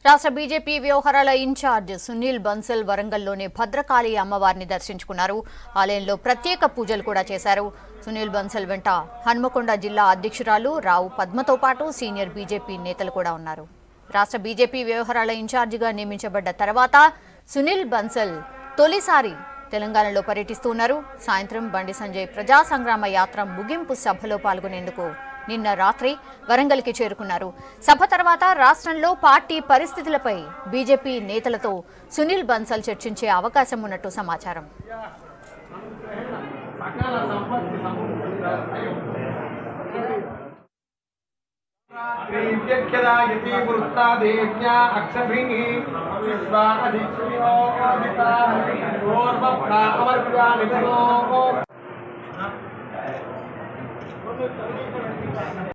రాష్ట్ర బీజేపీ వ్యవహారాల ఇన్ఛార్జ్ సునీల్ బన్సల్ వరంగల్లోని భద్రకాళి అమ్మవారిని దర్శించుకున్నారు ఆలయంలో ప్రత్యేక పూజలు కూడా చేశారు సునీల్ బన్సల్ వెంట హన్మకొండ జిల్లా అధ్యక్షురాలు రావు పద్మతో పాటు సీనియర్ బీజేపీ నేతలు కూడా ఉన్నారు రాష్ట్ర బీజేపీ వ్యవహారాల ఇన్ఛార్జిగా నియమించబడ్డ తర్వాత సునీల్ బన్సల్ తొలిసారి తెలంగాణలో పర్యటిస్తున్నారు సాయంత్రం బండి సంజయ్ ప్రజా సంగ్రామ యాత్ర ముగింపు సభలో పాల్గొనేందుకు నిన్న రాత్రి వరంగల్కి చేరుకున్నారు సభ తర్వాత రాష్ట్రంలో పార్టీ పరిస్థితులపై బీజేపీ నేతలతో సునీల్ బన్సల్ చర్చించే అవకాశం ఉన్నట్టు సమాచారం ्यक्षदायति वृत्तादेव्या अक्षभिः विश्वा अधिक्ष्यो अदिता पूर्वप्रा अवर्गानि तनो